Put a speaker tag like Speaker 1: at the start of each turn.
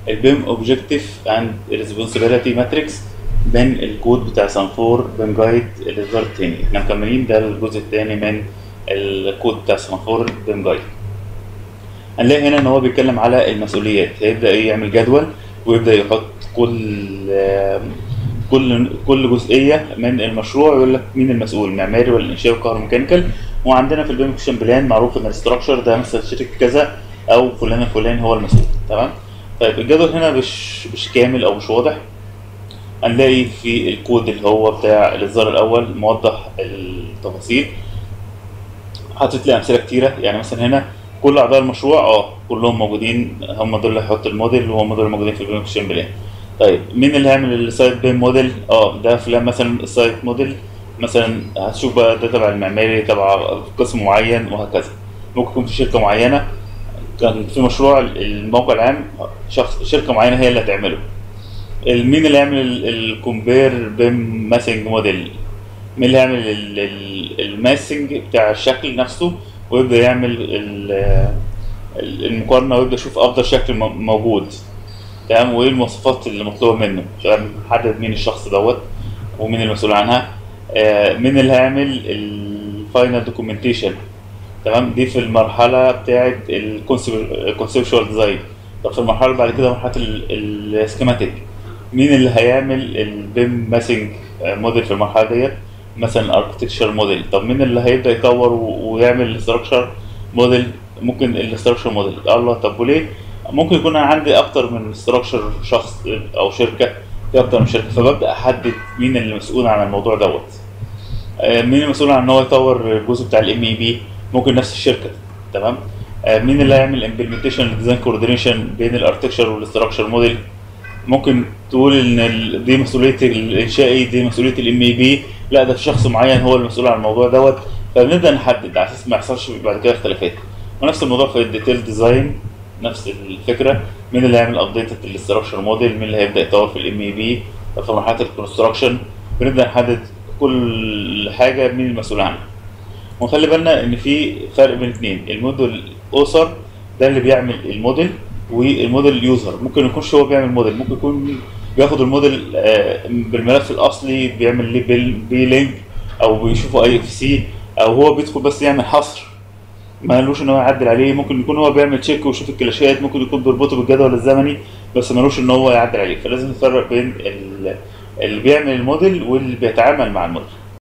Speaker 1: البيم اوبجكتيف اند ريسبونسبيلتي ماتريكس من الكود بتاع سانفور بيم جايد الاصدار التاني احنا مكملين ده الجزء التاني من الكود بتاع سانفور بيم جايد هنلاقي هنا ان هو بيتكلم على المسؤوليات هيبدا ايه يعمل جدول ويبدا يحط كل كل كل جزئيه من المشروع يقول لك مين المسؤول معماري ولا انشائي وكهروميكانيكال وعندنا في البيمكشن بلان معروف ان الاستراكشر ده مثلا شركه كذا او فلان الفلاني هو المسؤول تمام طيب الجدول هنا مش مش كامل او مش واضح هنلاقي في الكود اللي هو بتاع الاصدار الاول موضح التفاصيل حاطط لي امثله كتيره يعني مثلا هنا كل اعضاء المشروع اه كلهم موجودين هم دول اللي هيحطوا الموديل وهم دول الموجودين في البيمكشن بلان طيب مين اللي هيعمل السايت بيم موديل اه ده فلان مثلا السايت موديل مثلا هتشوف بقى ده تبع المعماري تبع قسم معين وهكذا ممكن يكون في شركه معينه كان في مشروع الموقع العام شخص شركه معينه هي اللي هتعمله مين اللي هيعمل الكومبير بيم ماسنج موديل مين اللي هيعمل الماسنج بتاع الشكل نفسه ويبدا يعمل المقارنه ويبدا يشوف افضل شكل موجود تمام وايه المواصفات اللي مطلوبه منه عشان نحدد مين الشخص دوت ومين المسؤول عنها آه مين اللي هيعمل الفاينل دوكيومنتيشن تمام دي في المرحله بتاعه الكونسبشوال ديزاين طب في المرحله اللي بعد كده مرحله السكيماتيك مين اللي هيعمل البيم ماسنج موديل في المرحله ديت مثلا اركتكشر موديل طب مين اللي هيبدا يطور ويعمل الاستراكشر موديل ممكن الاستراكشر موديل الله طب وليه ممكن يكون انا عندي اكتر من استراكشر شخص او شركه في اكتر من شركه فببدا احدد مين اللي مسؤول عن الموضوع دوت مين المسؤول عن ان هو يطور الجزء بتاع الام اي بي ممكن نفس الشركه تمام مين اللي هيعمل امبلمنتيشن ديزاين كوردينيشن بين الاركتكشر والاستراكشر موديل ممكن تقول ان دي مسؤوليه الانشائي دي مسؤوليه الام اي بي لا ده في شخص معين هو المسؤول عن الموضوع دوت فبنبدا نحدد على اساس ما يحصلش بعد كده اختلافات ونفس الموضوع في الديتيل ديزاين نفس الفكره مين اللي هيعمل ابديت للاستراكشر موديل مين اللي هيبدا يطور في الام اي بي في مرحله الكونستراكشن بنبدا نحدد كل حاجه مين المسؤول عنها ونخلي بالنا ان في فرق بين اثنين الموديل اوثر ده اللي بيعمل الموديل والموديل يوزر ممكن يكونش هو بيعمل موديل ممكن يكون بياخد الموديل بالملف الاصلي بيعمل ليه بي لينك او بيشوفه اي اف سي او هو بيدخل بس يعمل حصر ما قالوش ان هو يعدل عليه ممكن يكون هو بيعمل تشيك ويشوف الكلاشات ممكن يكون بيربطه بالجدول الزمني بس ملوش ان هو يعدل عليه فلازم نفرق بين اللي بيعمل الموديل واللي بيتعامل مع الموديل